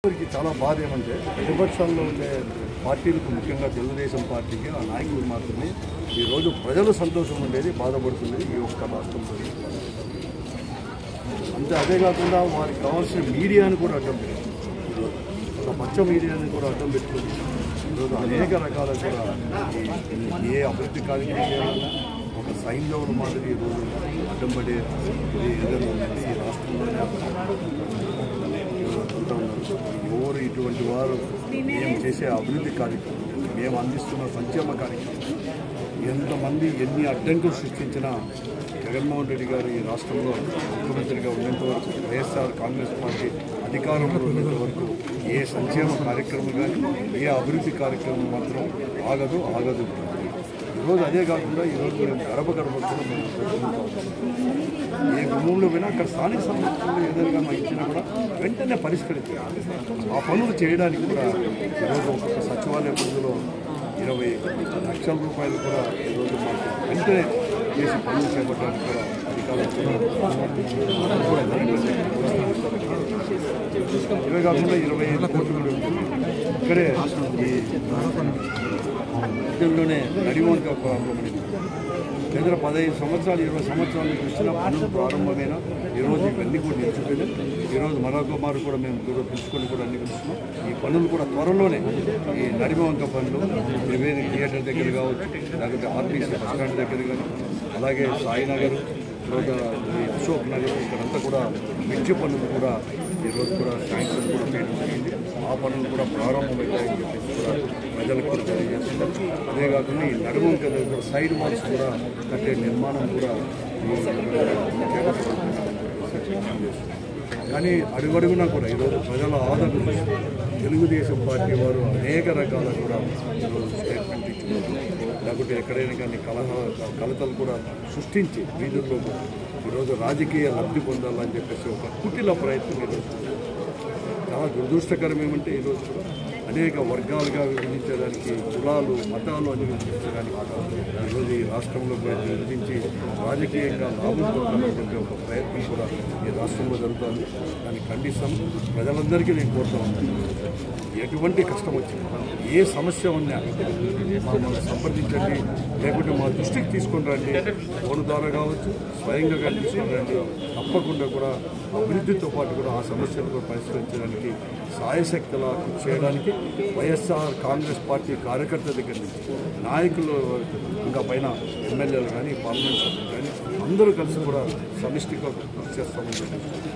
వారికి చాలా బాధ ఏమంటే ప్రతిపక్షాల్లో ఉండే పార్టీలకు ముఖ్యంగా తెలుగుదేశం పార్టీకి ఆ నాయకులు మాత్రమే ఈరోజు ప్రజలు సంతోషం ఉండేది బాధపడుతుంది ఈ ఒక్క రాష్ట్రంలో అంతే అదే కాకుండా వారికి కావాల్సిన మీడియాని కూడా అడ్డం పెట్టారు ఒక పచ్చ మీడియాని కూడా అడ్డం పెట్టుకుని ఈరోజు అనేక రకాల కూడా ఈ- ఏ అభివృద్ధి కార్యక్రమం ఒక సైన్యం మాదిరి ఈరోజు అడ్డం పడే ఇది ఏదైనా ఉందంటే ఈ రాష్ట్రంలోనే అంటూ ఉన్నారు ఎవరు ఇటువంటి వారు మేము చేసే అభివృద్ధి కార్యక్రమం మేము అందిస్తున్న సంక్షేమ కార్యక్రమం ఎంతమంది ఎన్ని అడ్డంకులు సృష్టించినా జగన్మోహన్ రెడ్డి గారు ఈ రాష్ట్రంలో ముఖ్యమంత్రిగా ఉన్నంత వరకు వైఎస్ఆర్ కాంగ్రెస్ పార్టీ అధికారంలో ఉన్నంత వరకు ఏ సంక్షేమ కార్యక్రమం కానీ ఏ అభివృద్ధి కార్యక్రమం మాత్రం ఆగదు ఆగదు ఈరోజు అదే కాకుండా ఈరోజు మేము గడప గడప కూడా మేము జరుపుకుంటాం. ఏ గుమ్మంలో పోయినా అక్కడ స్థానిక సంస్థలు ఏదైనా మాకు ఇచ్చినా కూడా వెంటనే పరిష్కరించాలి ఆ పనులు చేయడానికి కూడా ఈరోజు ఒక్కొక్క సచివాలయ పరిధిలో ఇరవై లక్షల రూపాయలు కూడా ఈరోజు మాకు వెంటనే చేసి పనులు చేపట్టడానికి కూడా అధికారులు కూడా ఇవే కాకుండా ఇరవై ఐదు కోట్లు కూడా ఇక్కడే ఈ ఇద్దరులోనే నడివంక ప్రారంభమైంది లేదా పదహైదు సంవత్సరాలు ఇరవై సంవత్సరాల నుంచి వచ్చిన పనులు ప్రారంభమైన ఈరోజు ఇవన్నీ కూడా నిలిచిపోయినాయి ఈరోజు మరొక మారు కూడా మేము కూడా పిలుచుకొని కూడా అన్ని పిలుస్తున్నాం ఈ పనులు కూడా త్వరలోనే ఈ నడివంక పనులు త్రివేణి థియేటర్ దగ్గర కావచ్చు లేకపోతే ఆర్టీసీ బస్ స్టాండ్ దగ్గర కానీ అలాగే సాయినగర్ తర్వాత ఈ అశోక్ నగర్ ఇక్కడంతా కూడా బ్రిడ్జి పనులు కూడా ఈరోజు కూడా శాంక్షన్ కూడా చేయడం జరిగింది ఆ పనులు కూడా ప్రారంభమవుతాయని చెప్పేసి కూడా ప్రజలకు కూడా తెలియజేస్తున్నాం అదే కాకుండా ఈ నడుము కదా కూడా సైడ్ వాల్స్ కూడా కట్టే నిర్మాణం కూడా ఈ కానీ అడుగడుగునా కూడా ఈరోజు ప్రజల ఆదరణ చూసి తెలుగుదేశం పార్టీ వారు అనేక రకాల కూడా ఈరోజు స్టేట్మెంట్ ఇచ్చారు లేకపోతే ఎక్కడైనా కానీ కలహ కలతలు కూడా సృష్టించి వీధుల్లో కూడా ఈరోజు రాజకీయ లబ్ధి పొందాలని చెప్పేసి ఒక కుటిల ప్రయత్నం ఈరోజు చాలా దురదృష్టకరం ఏమంటే ఈరోజు కూడా అనేక వర్గాలుగా విభజించడానికి కులాలు మతాలు అని విభజించడానికి ఈరోజు ఈ రాష్ట్రంలో కూడా విభజించి రాజకీయంగా లాభం పొందాలనేటువంటి ఒక ప్రయత్నం కూడా ఈ రాష్ట్రంలో జరుగుతుంది దాన్ని ఖండిస్తాం ప్రజలందరికీ నేను కోరుతా ఉన్నాను ఎటువంటి కష్టం వచ్చినా ఏ సమస్య ఉన్నా మమ్మల్ని సంప్రదించండి లేకుంటే మా దృష్టికి తీసుకొని రండి ఫోన్ ద్వారా కావచ్చు స్వయంగా కానీ తీసుకొని రండి తప్పకుండా కూడా అభివృద్ధితో పాటు కూడా ఆ సమస్యలు కూడా పరిష్కరించడానికి సాయశక్తులా కృషి చేయడానికి వైఎస్ఆర్ కాంగ్రెస్ పార్టీ కార్యకర్త దగ్గర నుంచి నాయకులు ఇంకా పైన ఎమ్మెల్యేలు కానీ పార్లమెంట్ సభ్యులు కానీ అందరూ కలిసి కూడా సమిష్టిగా కృషి చేస్తామని చెప్పి